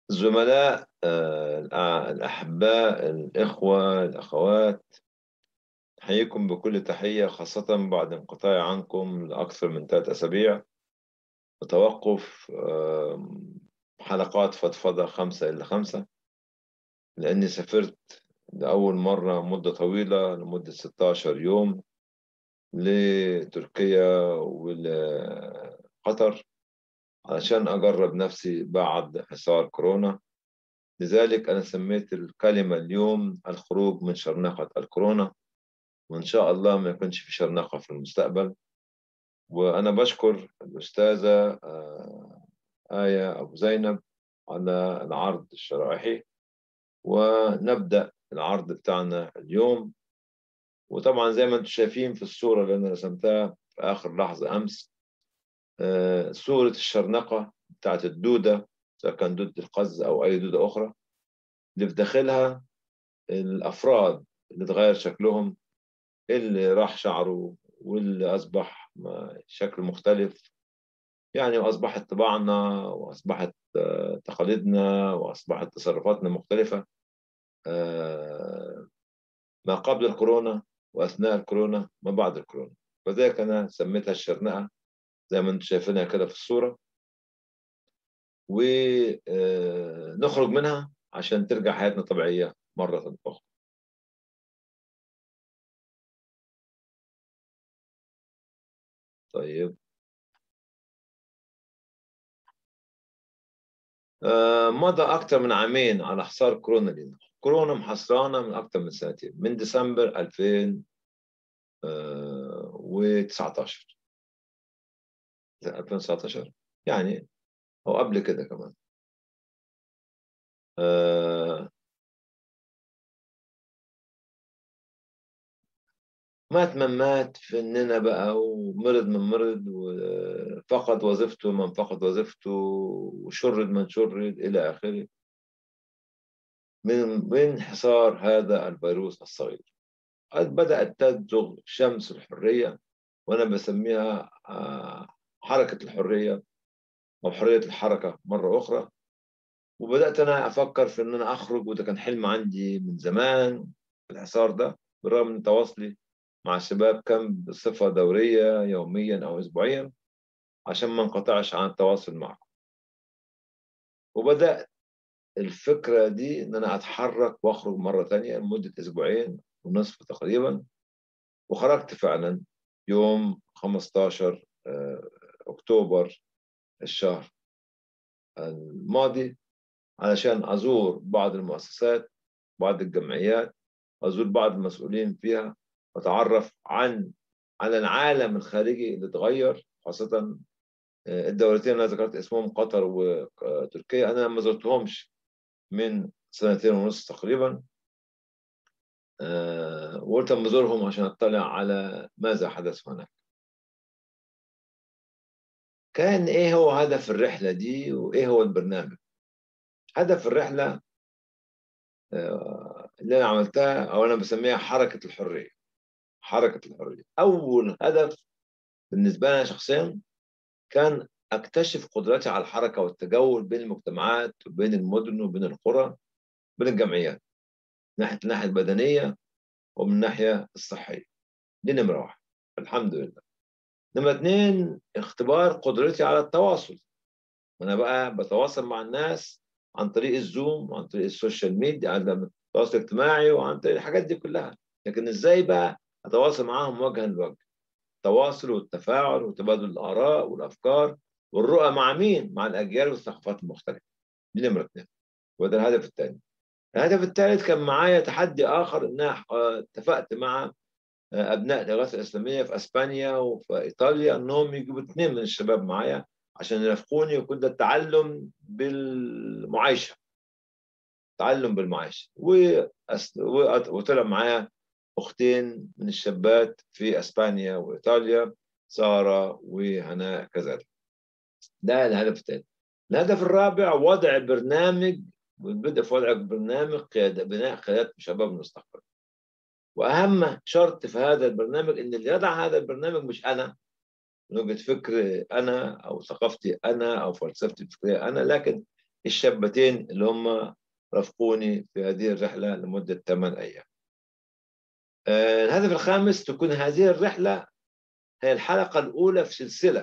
الزملاء آه، الأحباء الإخوة الأخوات أحييكم بكل تحية خاصة بعد انقطاع عنكم لأكثر من ثلاث أسابيع وتوقف حلقات فضفضة خمسة إلى خمسة لأني سافرت لأول مرة مدة طويلة لمدة 16 يوم لتركيا ولقطر علشان أجرب نفسي بعد حصار كورونا لذلك أنا سميت الكلمة اليوم الخروج من شرنقة الكورونا وإن شاء الله ما يكونش في شرنقة في المستقبل وأنا بشكر الأستاذة آه، آية أبو زينب على العرض الشرائحي ونبدأ العرض بتاعنا اليوم وطبعا زي ما انتم شايفين في الصورة اللي أنا رسمتها في آخر لحظة أمس آه، صورة الشرنقة بتاعت الدودة سواء كان دودة القز أو أي دودة أخرى اللي في داخلها الأفراد اللي اتغير شكلهم اللي راح شعره واللي أصبح شكل مختلف يعني وأصبحت طباعنا وأصبحت آه، تقاليدنا وأصبحت تصرفاتنا مختلفة آه، ما قبل الكورونا وأثناء الكورونا ما بعد الكورونا فذلك أنا سميتها الشرنقة زي ما انتم شايفينها كده في الصورة ونخرج آه، منها عشان ترجع حياتنا طبيعية مرة أخرى طيب آه، مضى أكثر من عامين على حصار كورونا لنا كورونا محصرانا من أكثر من سنتين من ديسمبر 2019 2019 يعني أو قبل كده كمان آه مات من مات فننا بقى ومرض من مرض وفقد وظيفته من فقد وظيفته وشرد من شرد إلى آخره من من حصار هذا الفيروس الصغير قد بدأت تزغ شمس الحرية وأنا بسميها آه، حركة الحرية أو حرية الحركة مرة أخرى وبدأت أنا أفكر في إن أنا أخرج وده كان حلم عندي من زمان في الحصار ده بالرغم من تواصلي مع الشباب كان بصفة دورية يوميا أو أسبوعيا عشان ما انقطعش عن التواصل معكم وبدأت الفكرة دي إن أنا أتحرك وأخرج مرة تانية لمدة أسبوعين ونصف تقريبا وخرجت فعلا يوم 15 أكتوبر الشهر الماضي علشان أزور بعض المؤسسات بعض الجمعيات أزور بعض المسؤولين فيها وأتعرف عن عن العالم الخارجي اللي اتغير خاصة آه، الدولتين اللي ذكرت اسمهم قطر وتركيا أنا ما زرتهمش من سنتين ونص تقريبا آه، وقلت أما أزورهم عشان أطلع على ماذا حدث هناك كان ايه هو هدف الرحله دي وايه هو البرنامج هدف الرحله آه، اللي انا عملتها او انا بسميها حركه الحريه حركه الحريه اول هدف بالنسبه لي شخصيا كان اكتشف قدرتي على الحركه والتجول بين المجتمعات وبين المدن وبين القرى بين الجمعيات من ناحيه الناحيه البدنيه ومن الناحيه الصحيه دي نمره واحد الحمد لله نمرة اثنين اختبار قدرتي على التواصل أنا بقى بتواصل مع الناس عن طريق الزوم وعن طريق السوشيال ميديا عن التواصل الاجتماعي وعن طريق الحاجات دي كلها لكن ازاي بقى اتواصل معاهم وجها لوجه التواصل والتفاعل وتبادل الاراء والافكار والرؤى مع مين؟ مع الاجيال والثقافات المختلفه دي نمره اثنين وده الهدف الثاني الهدف الثالث كان معايا تحدي اخر ان اتفقت مع ابناء الإغاثة الإسلامية في اسبانيا وفي ايطاليا انهم يجيبوا اثنين من الشباب معايا عشان يرافقوني ويكون ده التعلم بالمعايشه تعلم بالمعايشه وطلع معايا اختين من الشابات في اسبانيا وايطاليا ساره وهناء كذلك ده الهدف الثاني الهدف الرابع وضع برنامج والبدء في وضع برنامج قيادة بناء قيادات شباب المستقبل واهم شرط في هذا البرنامج ان اللي يضع هذا البرنامج مش انا من وجهه فكر انا او ثقافتي انا او فلسفتي الفكريه انا لكن الشابتين اللي هم رافقوني في هذه الرحلة لمدة ثمان أيام آه، الهدف الخامس تكون هذه الرحلة هي الحلقة الأولى في سلسلة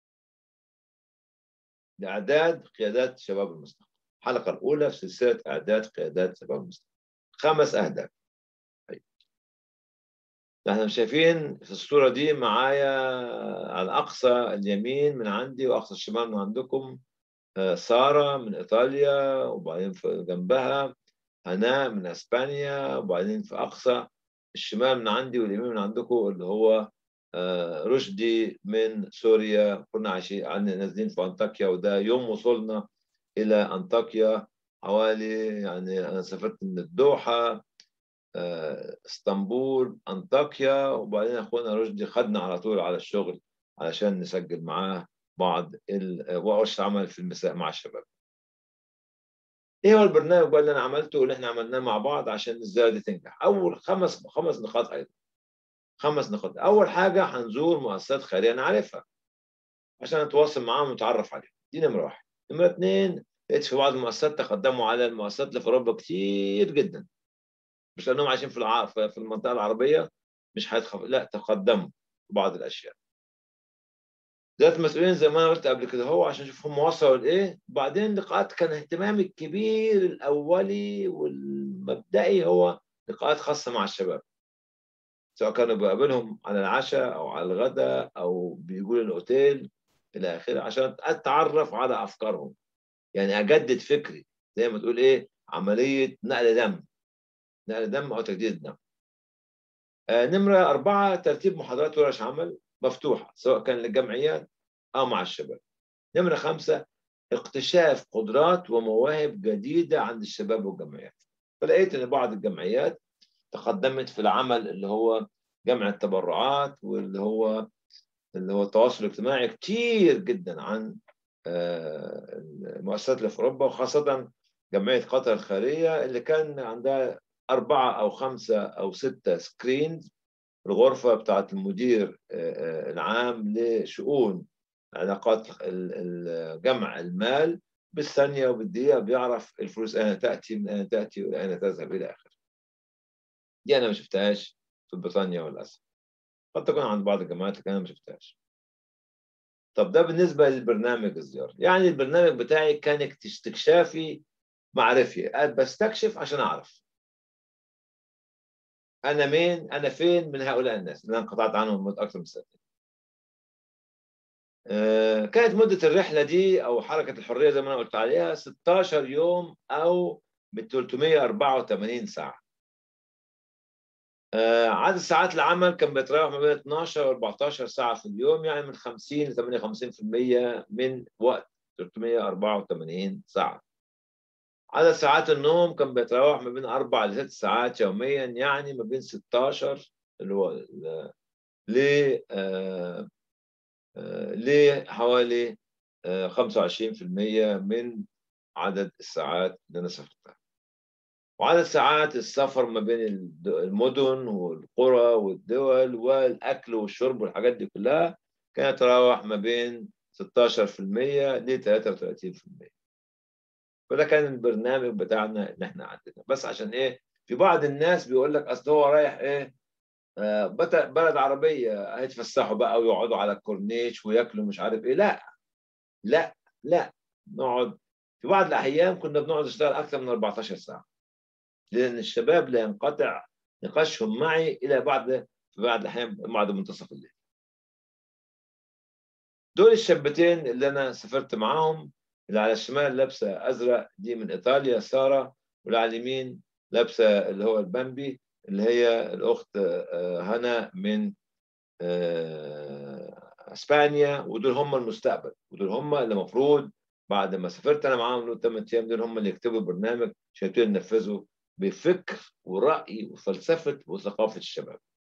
لإعداد قيادات شباب المستقبل الحلقة الأولى في سلسلة إعداد قيادات شباب المستقبل خمس أهداف طيب. احنا شايفين في الصورة دي معايا على أقصى اليمين من عندي وأقصى الشمال من عندكم آه، سارة من إيطاليا وبعدين في جنبها هناء من أسبانيا وبعدين في أقصى الشمال من عندي واليمين من عندكم اللي هو آه، رشدي من سوريا كنا عايشين نازلين في أنطاكيا وده يوم وصلنا إلى أنطاكيا حوالي يعني أنا سافرت من الدوحة آه، اسطنبول أنطاكيا وبعدين أخونا رشدي خدنا على طول على الشغل علشان نسجل معاه بعض ورش عمل في المساء مع الشباب ايه هو البرنامج بقى اللي انا عملته واللي احنا عملناه مع بعض عشان الزياره دي تنجح اول خمس خمس نقاط ايضا خمس نقاط اول حاجه هنزور مؤسسات خيريه انا عارفها عشان اتواصل معاهم ونتعرف عليهم دي نمره واحد نمره اثنين لقيت في بعض المؤسسات تقدموا على المؤسسات اللي في اوروبا كتير جدا مش لانهم عايشين في الع... في المنطقه العربيه مش هيتخف لا تقدموا في بعض الاشياء ذات مسؤولين زي ما انا قلت قبل كده هو عشان اشوف هم وصلوا لايه وبعدين لقاءات كان اهتمامي الكبير الاولي والمبدئي هو لقاءات خاصه مع الشباب سواء كانوا بقابلهم على العشاء او على الغداء او بيجوا لي الاوتيل الى اخره عشان اتعرف على افكارهم يعني اجدد فكري زي ما تقول ايه عمليه نقل دم نقل دم او تجديد دم آه نمره اربعه ترتيب محاضرات ورش عمل مفتوحة سواء كان للجمعيات أو مع الشباب نمرة خمسة اكتشاف قدرات ومواهب جديدة عند الشباب والجمعيات فلقيت أن بعض الجمعيات تقدمت في العمل اللي هو جمع التبرعات واللي هو اللي هو التواصل الاجتماعي كتير جدا عن المؤسسات اللي في أوروبا وخاصة جمعية قطر الخيرية اللي كان عندها أربعة أو خمسة أو ستة سكرينز الغرفة بتاعت المدير العام لشؤون علاقات جمع المال بالثانية وبالدقيقة بيعرف الفلوس أين تأتي من أين تأتي وأين تذهب إلى آخره. دي أنا ما شفتهاش في بريطانيا للأسف. قد تكون عند بعض الجامعات لكن أنا ما شفتهاش. طب ده بالنسبة للبرنامج الزيارة، يعني البرنامج بتاعي كان استكشافي معرفي، بستكشف عشان أعرف. انا مين انا فين من هؤلاء الناس اللي انا انقطعت عنهم مده اكثر من سنتين آه كانت مده الرحله دي او حركه الحريه زي ما انا قلت عليها 16 يوم او ب 384 ساعه آه عدد ساعات العمل كان بيتراوح ما بين 12 و 14 ساعه في اليوم يعني من 50 ل 58% من وقت 384 ساعه عدد ساعات النوم كان بيتراوح ما بين أربع لست ساعات يوميا يعني ما بين 16 اللي هو ل لحوالي 25% من عدد الساعات اللي أنا سافرتها. وعدد ساعات السفر ما بين المدن والقرى والدول والأكل والشرب والحاجات دي كلها كانت تتراوح ما بين 16% ل 33%. فده كان البرنامج بتاعنا اللي احنا عندنا بس عشان ايه في بعض الناس بيقول لك اصل هو رايح ايه آه بلد عربيه هيتفسحوا بقى ويقعدوا على الكورنيش وياكلوا مش عارف ايه لا لا لا نقعد في بعض الاحيان كنا بنقعد نشتغل اكثر من 14 ساعه لان الشباب لا ينقطع نقاشهم معي الى بعد في بعض الاحيان بعد منتصف الليل دول الشابتين اللي انا سافرت معاهم اللي على الشمال لابسه ازرق دي من ايطاليا ساره واللي على اليمين لابسه اللي هو البامبي اللي هي الاخت هنا من اسبانيا ودول هم المستقبل ودول هم اللي المفروض بعد ما سافرت انا معاهم له 8 ايام دول هم اللي يكتبوا برنامج عشان يبتدوا ينفذوا بفكر وراي وفلسفه وثقافه الشباب.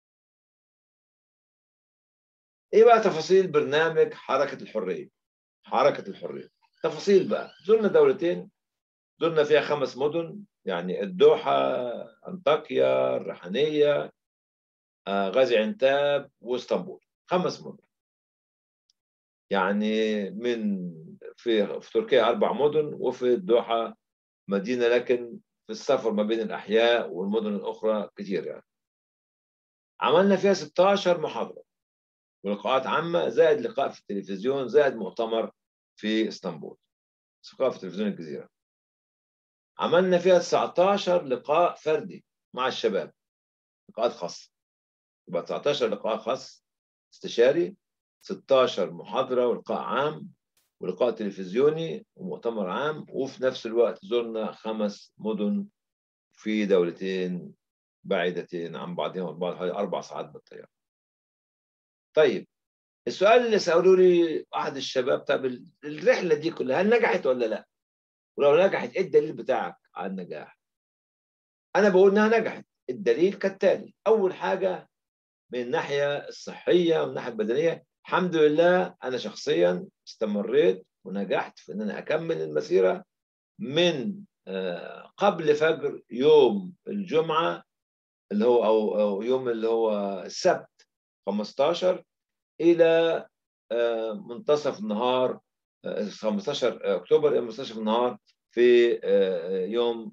ايه بقى تفاصيل برنامج حركه الحريه؟ حركه الحريه. تفاصيل بقى زرنا دولتين زرنا فيها خمس مدن يعني الدوحة أنطاكيا الريحانية غازي عنتاب واسطنبول خمس مدن يعني من في في تركيا اربع مدن وفي الدوحه مدينه لكن في السفر ما بين الاحياء والمدن الاخرى كتير يعني عملنا فيها 16 محاضره ولقاءات عامه زائد لقاء في التلفزيون زائد مؤتمر في اسطنبول لقاء في تلفزيون الجزيره عملنا فيها 19 لقاء فردي مع الشباب لقاءات خاصه يبقى 19 لقاء خاص استشاري 16 محاضره ولقاء عام ولقاء تلفزيوني ومؤتمر عام وفي نفس الوقت زرنا خمس مدن في دولتين بعيدتين عن بعضهم البعض حوالي اربع ساعات بالطياره. طيب السؤال اللي سالوه لي احد الشباب طب الرحله دي كلها هل نجحت ولا لا؟ ولو نجحت ايه الدليل بتاعك على النجاح؟ انا بقول انها نجحت، الدليل كالتالي، اول حاجه من الناحيه الصحيه ومن الناحيه البدنيه الحمد لله انا شخصيا استمريت ونجحت في ان انا اكمل المسيره من قبل فجر يوم الجمعه اللي هو او او يوم اللي هو السبت 15 الى منتصف النهار 15 اكتوبر الى منتصف النهار في يوم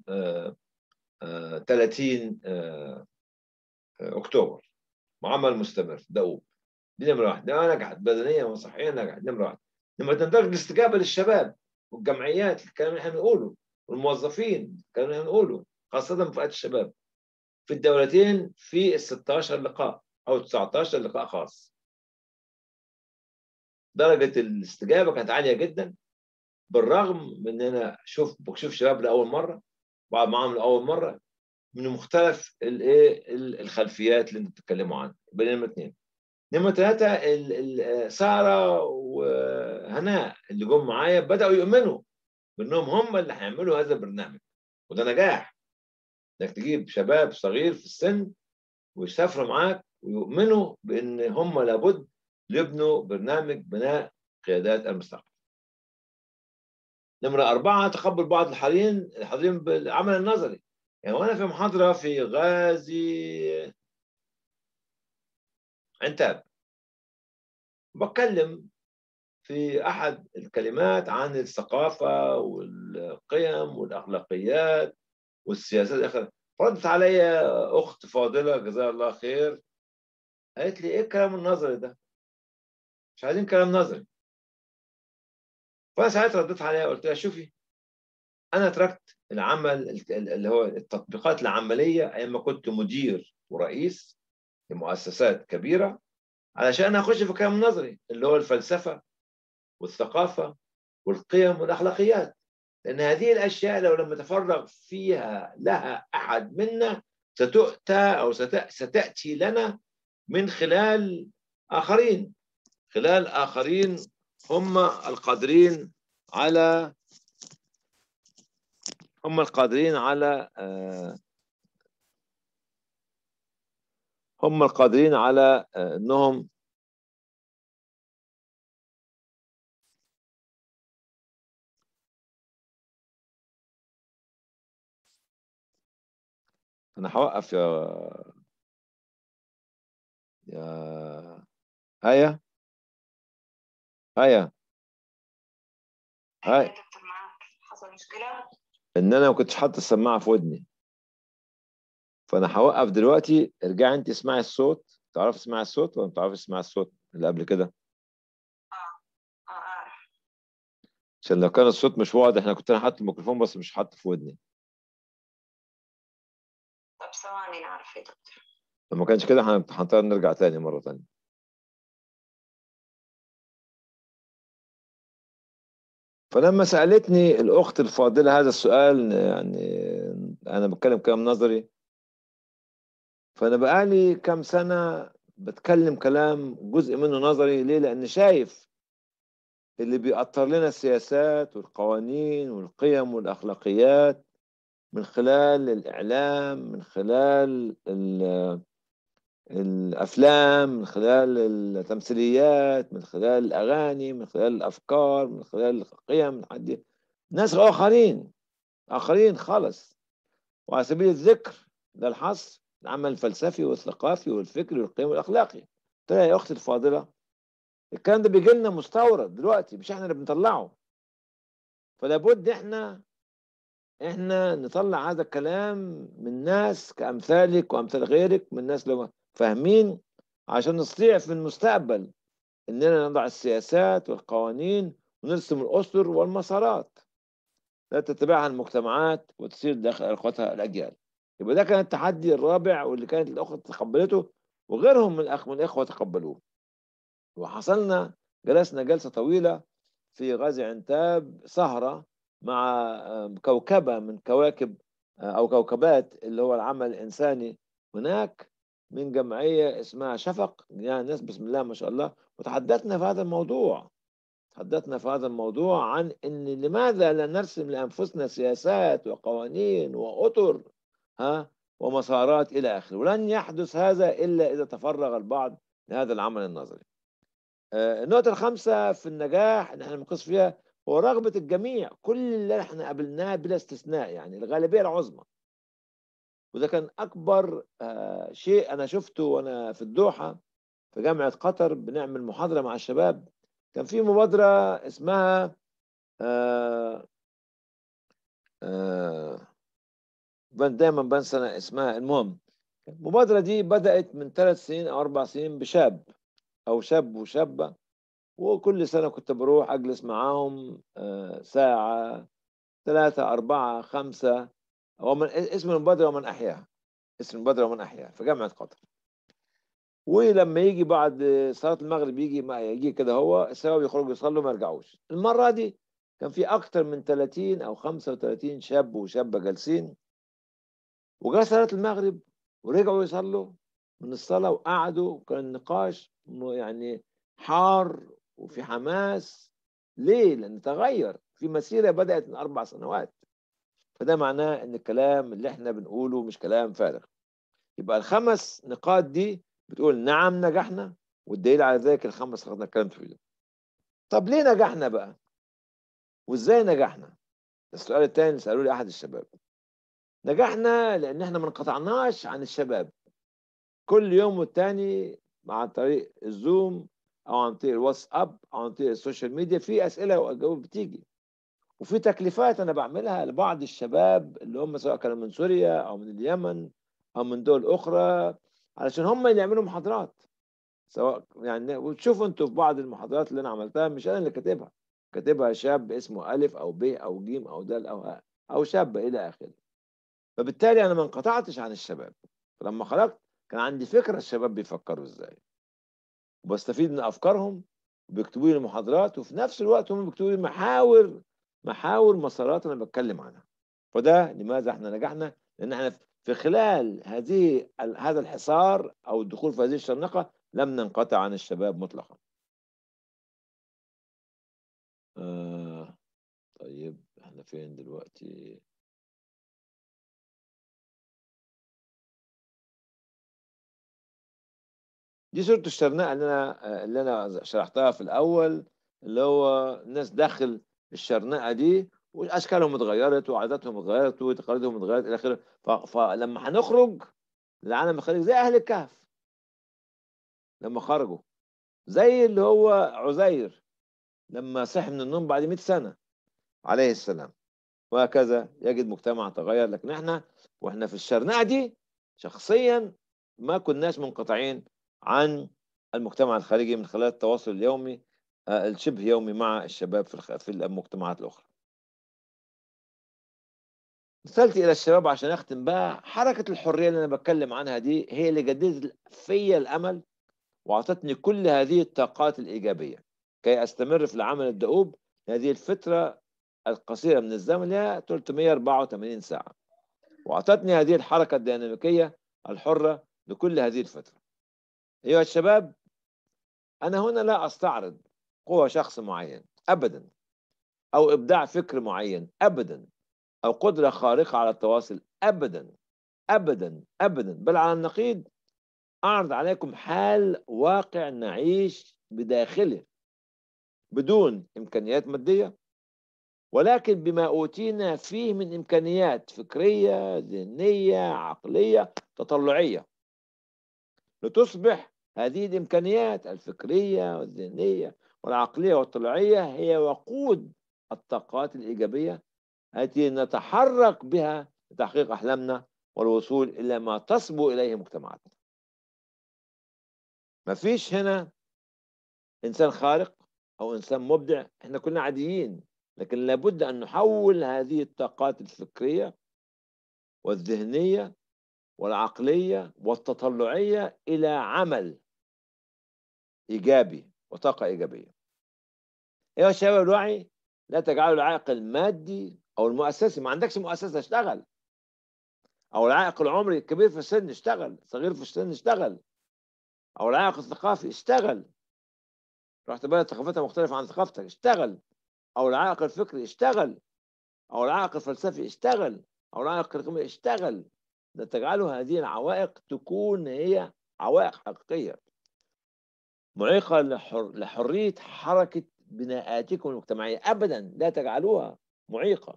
30 اكتوبر معمل مستمر دؤوب دي نمره واحد ده نجحت بدنيا وصحيا نجحت نمره واحد نمره اثنين الاستجابه للشباب والجمعيات الكلام اللي احنا بنقوله والموظفين الكلام اللي احنا بنقوله خاصه في فئات الشباب في الدولتين في ال 16 لقاء او 19 لقاء خاص درجه الاستجابه كانت عاليه جدا بالرغم من ان انا اشوف بشوف شباب لاول مره بقعد معاهم لاول مره من مختلف الايه الخلفيات اللي انتوا بتتكلموا عنها يبقى نمره اثنين نمرة ثلاثة سارة وهناء اللي جم معايا بدأوا يؤمنوا بأنهم هم اللي هيعملوا هذا البرنامج وده نجاح إنك تجيب شباب صغير في السن ويسافروا معاك ويؤمنوا بأن هم لابد يبنوا برنامج بناء قيادات المستقبل. نمرة أربعة تقبل بعض الحاضرين الحاضرين بالعمل النظري يعني وأنا في محاضرة في غازي عنتاب بتكلم في أحد الكلمات عن الثقافة والقيم والأخلاقيات والسياسات ردت علي أخت فاضلة جزاها الله خير قالت لي إيه الكلام النظري ده؟ مش عايزين كلام نظري فأنا ساعتها رديت عليها قلت لها شوفي أنا تركت العمل اللي هو التطبيقات العملية أيام ما كنت مدير ورئيس لمؤسسات كبيرة علشان أخش في الكلام النظري اللي هو الفلسفة والثقافة والقيم والأخلاقيات لأن هذه الأشياء لو لم نتفرغ فيها لها أحد منا ستؤتى أو ستأتي لنا من خلال آخرين خلال آخرين هم القادرين على هم القادرين على هم القادرين على انهم انا هوقف يا يا هيا هيا هاي حصل مشكلة ان انا ما كنتش حاطط السماعه في ودني فانا هوقف دلوقتي ارجعي انت اسمعي الصوت تعرفي تسمعي الصوت ولا ما تعرفي تسمعي الصوت اللي قبل كده اه اه اعرف عشان لو كان الصوت مش واضح انا كنت انا حاطط الميكروفون بس مش حاطه في ودني طب ثواني نعرف يا دكتور لو ما كانش كده هن- هنضطر نرجع تاني مره تانية فلما سالتني الاخت الفاضله هذا السؤال يعني انا بتكلم كلام نظري فانا بقالي كام سنه بتكلم كلام جزء منه نظري ليه لان شايف اللي بيأطر لنا السياسات والقوانين والقيم والأخلاقيات من خلال الإعلام من خلال ال- الأفلام من خلال التمثيليات من خلال الأغاني من خلال الأفكار من خلال القيم من حد ناس آخرين آخرين خالص وعلى سبيل الذكر ده الحصر العمل الفلسفي والثقافي والفكري والقيم والأخلاقي قلت لها يا أختي الفاضلة الكلام ده بيجي لنا مستورد دلوقتي مش احنا اللي بنطلعه فلا بد احنا احنا نطلع هذا الكلام من ناس كامثالك وامثال غيرك من ناس لو فاهمين عشان نستطيع في المستقبل اننا نضع السياسات والقوانين ونرسم الاسر والمسارات لا تتبعها المجتمعات وتسير داخل اخواتها الاجيال يبقى ده كان التحدي الرابع واللي كانت الاخوه تقبلته وغيرهم من الاخ من الاخوه تقبلوه وحصلنا جلسنا جلسه طويله في غازي عنتاب سهره مع كوكبه من كواكب او كوكبات اللي هو العمل الانساني هناك من جمعيه اسمها شفق يعني ناس بسم الله ما شاء الله وتحدثنا في هذا الموضوع تحدثنا في هذا الموضوع عن ان لماذا لا نرسم لانفسنا سياسات وقوانين واطر ها ومسارات الى اخره ولن يحدث هذا الا اذا تفرغ البعض لهذا العمل النظري. النقطه الخامسه في النجاح اللي احنا بنقيس فيها هو رغبه الجميع كل اللي احنا قابلناه بلا استثناء يعني الغالبيه العظمى. وده كان اكبر شيء انا شفته وانا في الدوحه في جامعه قطر بنعمل محاضره مع الشباب كان في مبادرة اسمها آآ آآ دايما بنسى اسمها المهم المبادرة دي بدأت من ثلاث سنين أو أربع سنين بشاب أو شاب وشابة وكل سنة كنت بروح أجلس معاهم ساعة ثلاثة أربعة خمسة ومن اسم المبادرة ومن أحياها اسم المبادرة ومن أحياها في جامعة قطر ولما يجي بعد صلاه المغرب يجي ما يجي كده هو الشباب يخرجوا يصلوا ما يرجعوش المره دي كان في اكتر من 30 او 35 شاب وشابه جالسين وجاء صلاه المغرب ورجعوا يصلوا من الصلاه وقعدوا وكان النقاش يعني حار وفي حماس ليه؟ لان تغير في مسيره بدات من اربع سنوات فده معناه ان الكلام اللي احنا بنقوله مش كلام فارغ يبقى الخمس نقاط دي بتقول نعم نجحنا والدليل على ذلك الخمس خدنا اتكلمت فيه طب ليه نجحنا بقى وازاي نجحنا السؤال الثاني اللي سالوه لي احد الشباب نجحنا لان احنا ما انقطعناش عن الشباب كل يوم والتاني عن طريق الزوم او عن طريق الواتساب او عن طريق السوشيال ميديا في اسئله واجوبه بتيجي وفي تكليفات انا بعملها لبعض الشباب اللي هم سواء كانوا من سوريا او من اليمن او من دول اخرى علشان هم اللي يعملوا محاضرات سواء يعني وتشوفوا انتوا في بعض المحاضرات اللي انا عملتها مش انا اللي كاتبها كاتبها شاب اسمه الف او ب او ج او د او ه او شابه الى اخره فبالتالي انا ما انقطعتش عن الشباب فلما خرجت كان عندي فكره الشباب بيفكروا ازاي وبستفيد من افكارهم وبيكتبوا لي محاضرات وفي نفس الوقت هم بيكتبوا لي محاور محاور مسارات انا بتكلم عنها فده لماذا احنا نجحنا لان احنا في خلال هذه هذا الحصار او الدخول في هذه الشرنقه لم ننقطع عن الشباب مطلقا. آه طيب احنا فين دلوقتي؟ دي صورة الشرنقة اللي انا اللي انا شرحتها في الاول اللي هو الناس داخل الشرنقة دي واشكالهم اتغيرت وعاداتهم اتغيرت وتقاليدهم اتغيرت الى اخره فلما هنخرج للعالم الخارجي زي اهل الكهف لما خرجوا زي اللي هو عزير لما صحي من النوم بعد 100 سنه عليه السلام وهكذا يجد مجتمع تغير لكن احنا واحنا في الشرنقه دي شخصيا ما كناش منقطعين عن المجتمع الخارجي من خلال التواصل اليومي الشبه يومي مع الشباب في المجتمعات الاخرى رسالتي الى الشباب عشان اختم بقى حركه الحريه اللي انا بتكلم عنها دي هي اللي جددت فيا الامل واعطتني كل هذه الطاقات الايجابيه كي استمر في العمل الدؤوب هذه الفتره القصيره من الزمن اللي هي 384 ساعه واعطتني هذه الحركه الديناميكيه الحره لكل هذه الفتره ايها الشباب انا هنا لا استعرض قوة شخص معين ابدا او ابداع فكر معين ابدا او قدره خارقه على التواصل ابدا ابدا ابدا بل على النقيض اعرض عليكم حال واقع نعيش بداخله بدون امكانيات ماديه ولكن بما اوتينا فيه من امكانيات فكريه ذهنيه عقليه تطلعيه لتصبح هذه الامكانيات الفكريه والذهنيه والعقليه والطلعيه هي وقود الطاقات الإيجابية التي نتحرك بها لتحقيق أحلامنا والوصول إلى ما تصبو إليه مجتمعاتنا ما فيش هنا إنسان خارق أو إنسان مبدع إحنا كلنا عاديين لكن لابد أن نحول هذه الطاقات الفكرية والذهنية والعقلية والتطلعية إلى عمل إيجابي وطاقة إيجابية أيها الشباب الوعي لا تجعلوا العائق المادي أو المؤسسي ما عندكش مؤسسة اشتغل أو العائق العمري الكبير في السن اشتغل صغير في السن اشتغل أو العائق الثقافي اشتغل رحت بلد ثقافتها مختلفة عن ثقافتك اشتغل أو العائق الفكري اشتغل أو العائق الفلسفي اشتغل أو العائق القيمي اشتغل ده تجعلوا هذه العوائق تكون هي عوائق حقيقية معيقة لحر... لحرية حركة بناءاتكم المجتمعية أبدا لا تجعلوها معيقة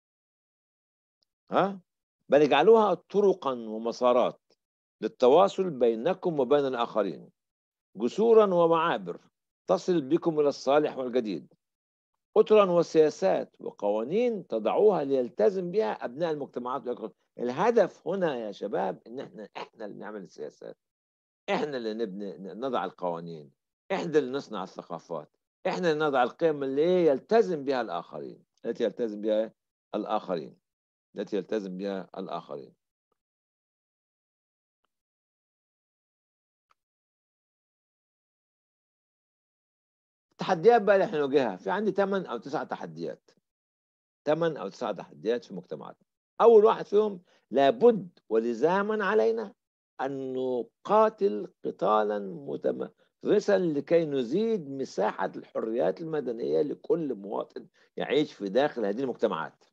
ها بل اجعلوها طرقا ومسارات للتواصل بينكم وبين الآخرين جسورا ومعابر تصل بكم إلى الصالح والجديد أطرا وسياسات وقوانين تضعوها ليلتزم بها أبناء المجتمعات والأخرى. الهدف هنا يا شباب إن إحنا إحنا اللي نعمل السياسات إحنا اللي نبني نضع القوانين إحنا اللي نصنع الثقافات إحنا اللي نضع القيم اللي يلتزم بها الآخرين التي يلتزم بها الآخرين التي يلتزم بها الآخرين التحديات بقى اللي احنا نواجهها في عندي ثمان او تسع تحديات ثمان او تسع تحديات في مجتمعاتنا اول واحد فيهم لابد ولزاما علينا ان نقاتل قتالا متمرسا لكي نزيد مساحه الحريات المدنيه لكل مواطن يعيش في داخل هذه المجتمعات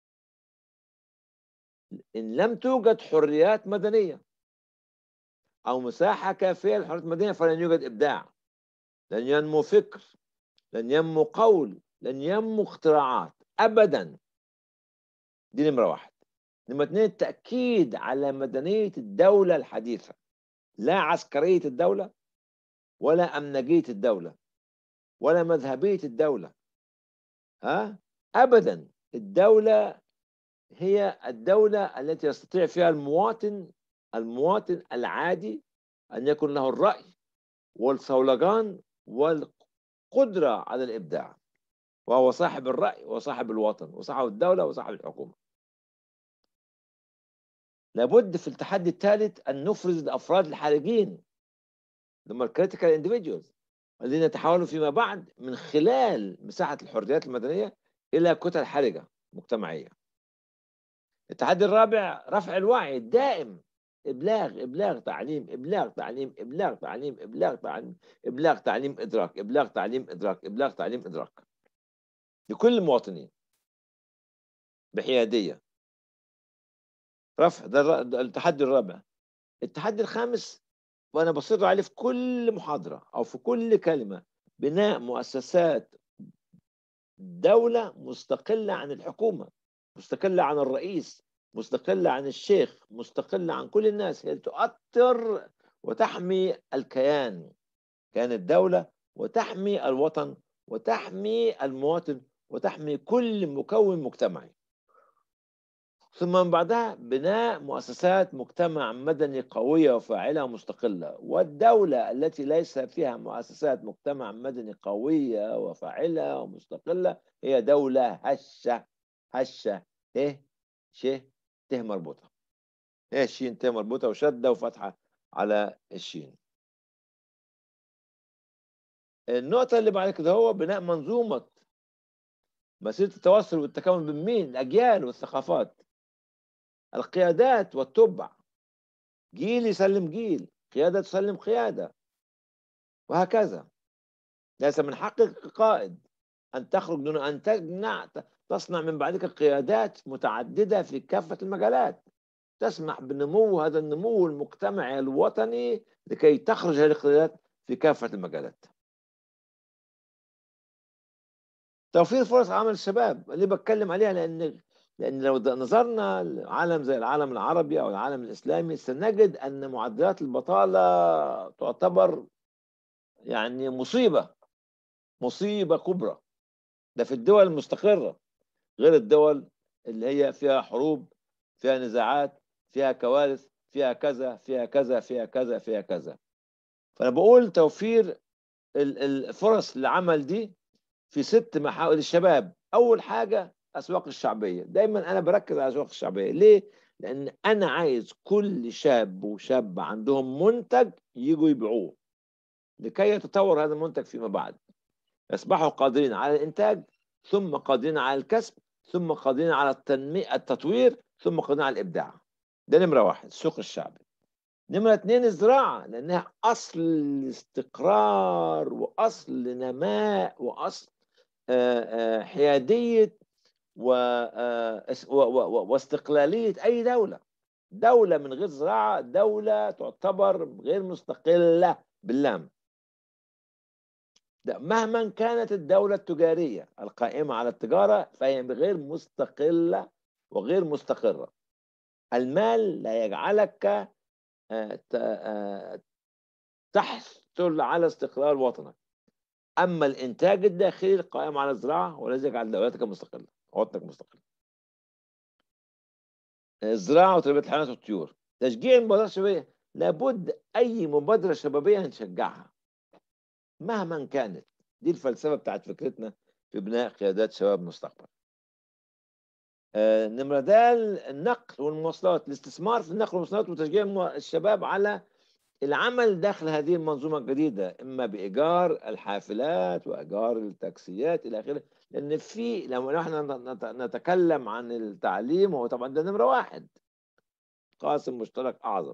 ان لم توجد حريات مدنيه او مساحه كافيه للحريات المدنيه فلن يوجد ابداع لن ينمو فكر لن ينمو قول لن ينمو اختراعات ابدا دي نمره واحد نمره اثنين التاكيد على مدنيه الدوله الحديثه لا عسكريه الدوله ولا امنجيه الدوله ولا مذهبيه الدوله ها ابدا الدوله هي الدوله التي يستطيع فيها المواطن المواطن العادي ان يكون له الراي والصولجان والقدرة على الإبداع وهو صاحب الرأي وصاحب الوطن وصاحب الدولة وصاحب الحكومة لابد في التحدي الثالث أن نفرز الأفراد الحرجين لما الكريتيكال اندفيديوز الذين يتحولوا فيما بعد من خلال مساحة الحريات المدنية إلى كتل حرجة مجتمعية التحدي الرابع رفع الوعي الدائم ابلاغ ابلاغ تعليم ابلاغ تعليم ابلاغ تعليم ابلاغ تعليم ابلاغ تعليم ادراك ابلاغ تعليم ادراك ابلاغ تعليم ادراك لكل المواطنين بحياديه رفع ده التحدي الرابع التحدي الخامس وانا بصر عليه في كل محاضره او في كل كلمه بناء مؤسسات دوله مستقله عن الحكومه مستقله عن الرئيس مستقلة عن الشيخ مستقلة عن كل الناس هي تؤثر وتحمي الكيان كيان الدولة وتحمي الوطن وتحمي المواطن وتحمي كل مكون مجتمعي ثم من بعدها بناء مؤسسات مجتمع مدني قوية وفاعلة ومستقلة والدولة التي ليس فيها مؤسسات مجتمع مدني قوية وفاعلة ومستقلة هي دولة هشة هشة ايه شه ت مربوطة هي الشين ت مربوطة وشدة وفتحة على الشين النقطة اللي بعد كده هو بناء منظومة مسيرة التواصل والتكامل بين مين؟ الأجيال والثقافات القيادات والتبع جيل يسلم جيل قيادة تسلم قيادة وهكذا ليس من حقك كقائد أن تخرج دون أن تجمع تصنع من بعدك قيادات متعددة في كافة المجالات تسمح بنمو هذا النمو المجتمعي الوطني لكي تخرج هذه القيادات في كافة المجالات توفير فرص عمل الشباب اللي بتكلم عليها لأن لأن لو نظرنا لعالم زي العالم العربي أو العالم الإسلامي سنجد أن معدلات البطالة تعتبر يعني مصيبة مصيبة كبرى ده في الدول المستقرة غير الدول اللي هي فيها حروب فيها نزاعات فيها كوارث فيها كذا فيها كذا فيها كذا فيها كذا فأنا بقول توفير الفرص العمل دي في ست محاور الشباب أول حاجة أسواق الشعبية دايما أنا بركز على الأسواق الشعبية ليه؟ لأن أنا عايز كل شاب وشابة عندهم منتج يجوا يبيعوه لكي يتطور هذا المنتج فيما بعد يصبحوا قادرين على الإنتاج ثم قادرين على الكسب ثم قادرين على التنمية التطوير ثم قادرين على الإبداع ده نمرة واحد السوق الشعبي نمرة اثنين الزراعة لأنها أصل استقرار وأصل نماء وأصل حيادية واستقلالية أي دولة دولة من غير زراعة دولة تعتبر غير مستقلة باللام مهما كانت الدولة التجارية القائمة على التجارة فهي غير مستقلة وغير مستقرة المال لا يجعلك تحصل على استقرار وطنك أما الإنتاج الداخلي القائم على الزراعة والذي يجعل دولتك مستقلة وطنك مستقل الزراعة وتربية الحيوانات والطيور تشجيع المبادرات الشبابية لابد أي مبادرة شبابية نشجعها مهما كانت دي الفلسفة بتاعت فكرتنا في بناء قيادات شباب مستقبل آه نمرة د النقل والمواصلات الاستثمار في النقل والمواصلات وتشجيع الشباب على العمل داخل هذه المنظومة الجديدة إما بإيجار الحافلات وإيجار التاكسيات إلى آخره لأن في لما احنا نتكلم عن التعليم هو طبعا ده نمرة واحد قاسم مشترك أعظم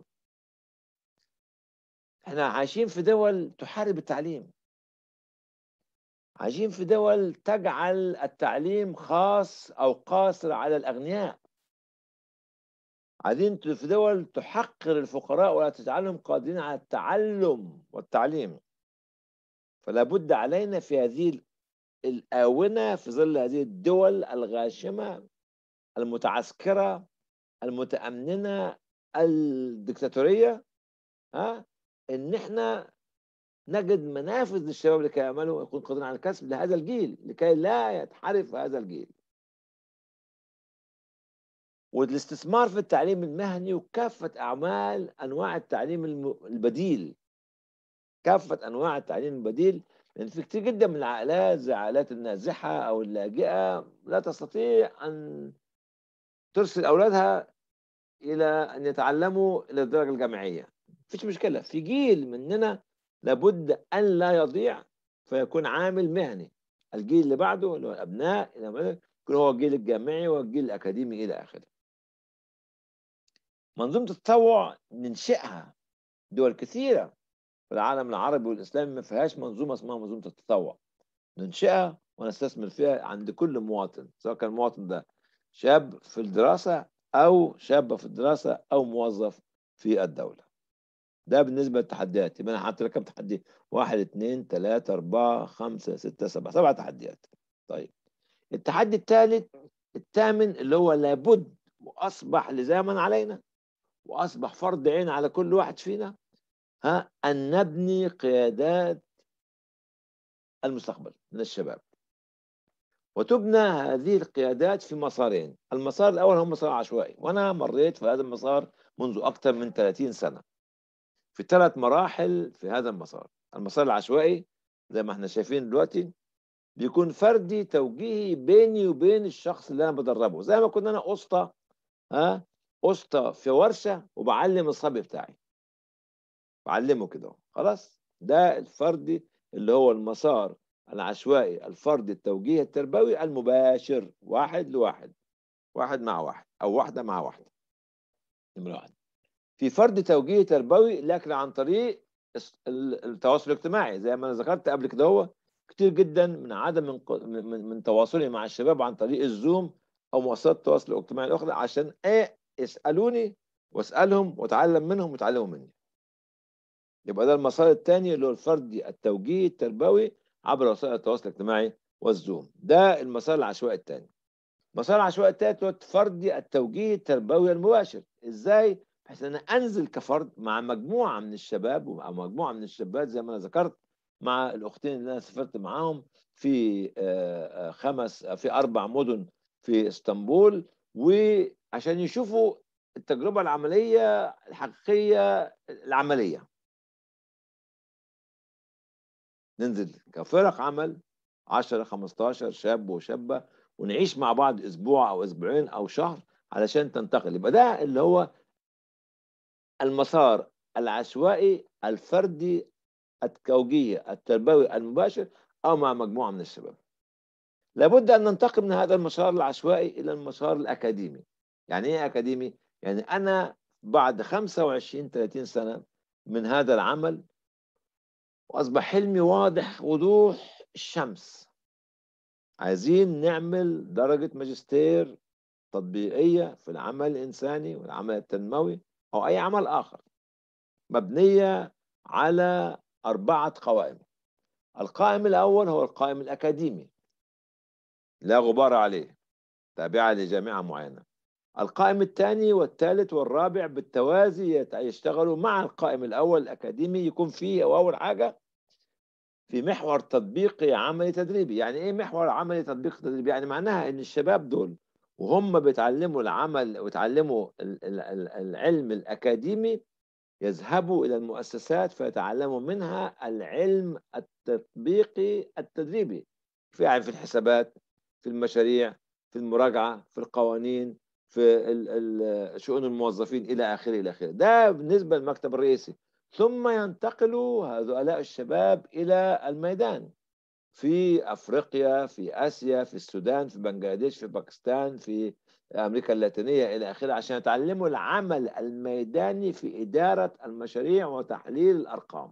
احنا عايشين في دول تحارب التعليم عايشين في دول تجعل التعليم خاص أو قاصر على الأغنياء عايزين في دول تحقر الفقراء ولا تجعلهم قادرين على التعلم والتعليم فلا بد علينا في هذه الآونة في ظل هذه الدول الغاشمة المتعسكرة المتأمنة الدكتاتورية ها إن إحنا نجد منافذ للشباب لكي يعملوا ويكون قادرين على الكسب لهذا الجيل لكي لا يتحرف هذا الجيل والاستثمار في التعليم المهني وكافة أعمال أنواع التعليم البديل كافة أنواع التعليم البديل لأن في كتير جدا من العائلات زي العائلات النازحة أو اللاجئة لا تستطيع أن ترسل أولادها إلى أن يتعلموا إلى الدرجة الجامعية مفيش مشكلة في جيل مننا لابد أن لا يضيع فيكون عامل مهني الجيل اللي بعده اللي هو الأبناء يكون هو الجيل الجامعي والجيل الأكاديمي إلى آخره منظومة التطوع ننشئها دول كثيرة في العالم العربي والإسلامي ما فيهاش منظومة اسمها منظومة التطوع ننشئها ونستثمر فيها عند كل مواطن سواء كان المواطن ده شاب في الدراسة أو شابة في الدراسة أو موظف في الدولة ده بالنسبة للتحديات يبقى أنا حاطط لك كم تحدي واحد اثنين ثلاثة أربعة خمسة ستة سبعة سبعة تحديات طيب التحدي الثالث الثامن اللي هو لابد وأصبح لزاما علينا وأصبح فرض عين على كل واحد فينا ها أن نبني قيادات المستقبل من الشباب وتبنى هذه القيادات في مسارين المسار الأول هو مسار عشوائي وأنا مريت في هذا المسار منذ أكثر من 30 سنة في ثلاث مراحل في هذا المسار المسار العشوائي زي ما احنا شايفين دلوقتي بيكون فردي توجيهي بيني وبين الشخص اللي انا بدربه زي ما كنا انا اسطى ها اسطى في ورشه وبعلم الصبي بتاعي بعلمه كده خلاص ده الفردي اللي هو المسار العشوائي الفردي التوجيه التربوي المباشر واحد لواحد واحد مع واحد او واحده مع واحده نمره واحد في فرد توجيه تربوي لكن عن طريق التواصل الاجتماعي زي ما انا ذكرت قبل كده هو كتير جدا من عدم من, من, من تواصلي مع الشباب عن طريق الزوم او مؤسسات التواصل الاجتماعي الاخرى عشان ايه يسالوني واسالهم واتعلم منهم ويتعلموا مني يبقى ده المسار الثاني اللي هو الفردي التوجيه التربوي عبر وسائل التواصل الاجتماعي والزوم ده المسار العشوائي الثاني المسار العشوائي الثالث هو الفردي التوجيه التربوي المباشر ازاي بحيث ان انا انزل كفرد مع مجموعه من الشباب ومع مجموعه من الشابات زي ما انا ذكرت مع الاختين اللي انا سافرت معاهم في آه، آه، خمس في اربع مدن في اسطنبول وعشان يشوفوا التجربه العمليه الحقيقيه العمليه ننزل كفرق عمل 10 15 شاب وشابه ونعيش مع بعض اسبوع او اسبوعين او شهر علشان تنتقل يبقى ده اللي هو المسار العشوائي الفردي التوجيهي التربوي المباشر او مع مجموعه من الشباب لابد ان ننتقل من هذا المسار العشوائي الى المسار الاكاديمي يعني ايه اكاديمي يعني انا بعد 25 30 سنه من هذا العمل واصبح حلمي واضح وضوح الشمس عايزين نعمل درجه ماجستير تطبيقيه في العمل الانساني والعمل التنموي او اي عمل اخر مبنيه على اربعه قوائم القائم الاول هو القائم الاكاديمي لا غبار عليه تابعه لجامعه معينه القائم الثاني والثالث والرابع بالتوازي يت- يشتغلوا مع القائم الاول الاكاديمي يكون فيه اول حاجه في محور تطبيقي عملي تدريبي يعني ايه محور عملي تطبيقي تدريبي يعني معناها ان الشباب دول وهم بيتعلموا العمل ويتعلموا ال- ال- ال- العلم الاكاديمي يذهبوا الى المؤسسات فيتعلموا منها العلم التطبيقي التدريبي في يعني في الحسابات في المشاريع في المراجعه في القوانين في ال- ال- شؤون الموظفين الى اخره الى اخره ده بالنسبه للمكتب الرئيسي ثم ينتقل هؤلاء الشباب الى الميدان في افريقيا في اسيا في السودان في بنغلاديش في باكستان في امريكا اللاتينيه الى اخره عشان يتعلموا العمل الميداني في اداره المشاريع وتحليل الارقام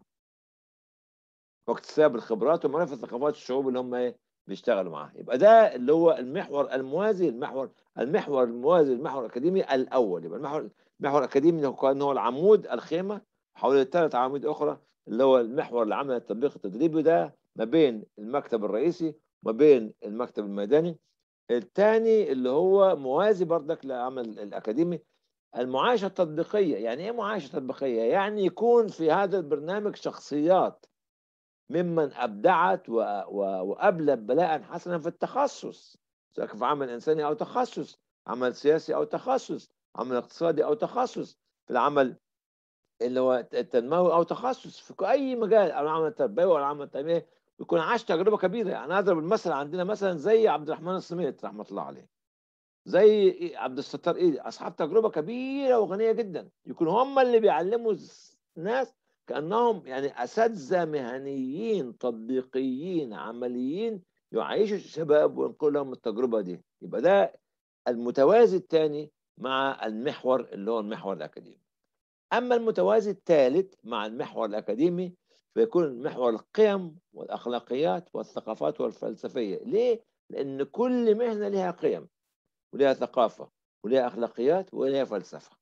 واكتساب الخبرات ومعرفه ثقافات الشعوب اللي هم ايه بيشتغلوا معاها يبقى ده اللي هو المحور الموازي المحور المحور الموازي المحور الاكاديمي الاول يبقى المحور المحور الاكاديمي اللي هو كان هو العمود الخيمه حول ثلاث عواميد اخرى اللي هو المحور العمل التطبيقي التدريبي ده ما بين المكتب الرئيسي وما بين المكتب الميداني الثاني اللي هو موازي بردك للعمل الاكاديمي المعايشه التطبيقيه يعني ايه معايشه تطبيقيه يعني يكون في هذا البرنامج شخصيات ممن ابدعت و... و... وابلت بلاء حسنا في التخصص سواء في عمل انساني او تخصص عمل سياسي او تخصص عمل اقتصادي او تخصص في العمل اللي هو التنموي او تخصص في اي مجال او العمل التربوي او العمل التنموي يكون عاش تجربه كبيره يعني اضرب المثل عندنا مثلا زي عبد الرحمن الصميت رحمه الله عليه زي عبد الستار ايدي اصحاب تجربه كبيره وغنيه جدا يكون هم اللي بيعلموا الناس كانهم يعني اساتذه مهنيين تطبيقيين عمليين يعيشوا الشباب وينقلوا لهم التجربه دي يبقى ده المتوازي الثاني مع المحور اللي هو المحور الاكاديمي اما المتوازي الثالث مع المحور الاكاديمي فيكون محور القيم والاخلاقيات والثقافات والفلسفيه ليه لان كل مهنه لها قيم ولها ثقافه ولها اخلاقيات ولها فلسفه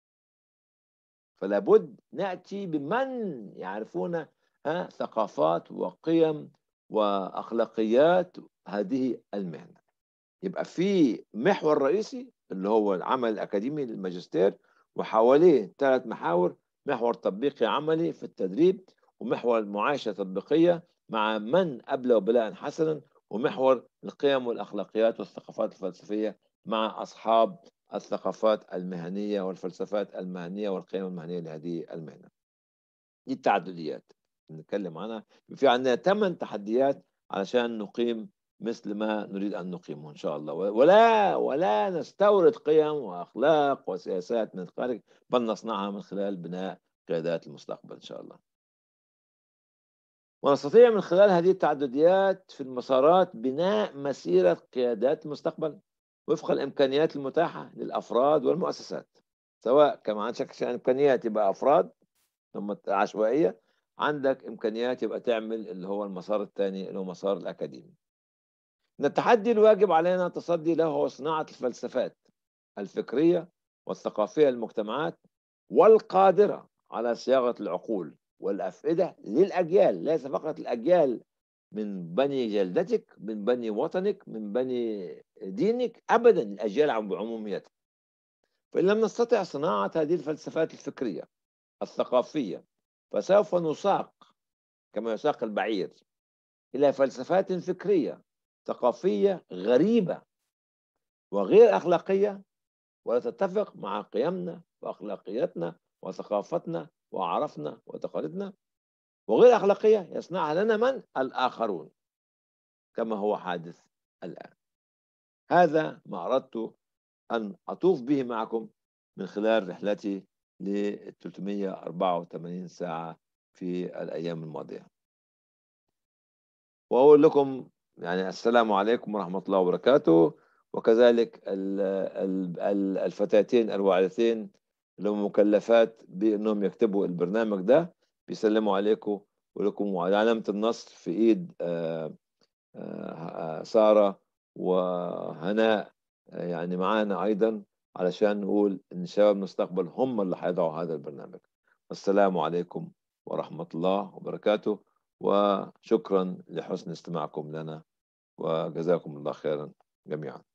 فلا بد ناتي بمن يعرفون ها ثقافات وقيم واخلاقيات هذه المهنه يبقى في محور رئيسي اللي هو العمل الاكاديمي للماجستير وحواليه ثلاث محاور محور تطبيقي عملي في التدريب ومحور المعايشه التطبيقيه مع من ابلغ بلاء حسنا ومحور القيم والاخلاقيات والثقافات الفلسفيه مع اصحاب الثقافات المهنيه والفلسفات المهنيه والقيم المهنيه لهذه المهنه. دي التعدديات نتكلم عنها في عندنا ثمان تحديات علشان نقيم مثل ما نريد ان نقيمه ان شاء الله ولا ولا نستورد قيم واخلاق وسياسات من الخارج بل نصنعها من خلال بناء قيادات المستقبل ان شاء الله. ونستطيع من خلال هذه التعدديات في المسارات بناء مسيره قيادات المستقبل وفق الامكانيات المتاحه للافراد والمؤسسات سواء كما عندك امكانيات يبقى افراد ثم عشوائيه عندك امكانيات يبقى تعمل اللي هو المسار الثاني اللي هو مسار الاكاديمي ان التحدي الواجب علينا التصدي له هو صناعه الفلسفات الفكريه والثقافيه للمجتمعات والقادره على صياغه العقول والافئده للاجيال ليس فقط الاجيال من بني جلدتك من بني وطنك من بني دينك ابدا الاجيال بعموميتها فان لم نستطع صناعه هذه الفلسفات الفكريه الثقافيه فسوف نساق كما يساق البعير إلى فلسفات فكرية ثقافية غريبة وغير أخلاقية ولا تتفق مع قيمنا وأخلاقياتنا وثقافتنا وأعرافنا وتقاليدنا وغير أخلاقية يصنعها لنا من؟ الآخرون كما هو حادث الآن هذا ما أردت أن أطوف به معكم من خلال رحلتي ل 384 ساعة في الأيام الماضية وأقول لكم يعني السلام عليكم ورحمة الله وبركاته وكذلك الفتاتين الواعدتين اللي هم مكلفات بأنهم يكتبوا البرنامج ده بيسلموا عليكم ولكم علامة النصر في إيد سارة وهناء يعني معانا أيضا علشان نقول إن شباب المستقبل هم اللي هيضعوا هذا البرنامج والسلام عليكم ورحمة الله وبركاته وشكرا لحسن استماعكم لنا وجزاكم الله خيرا جميعا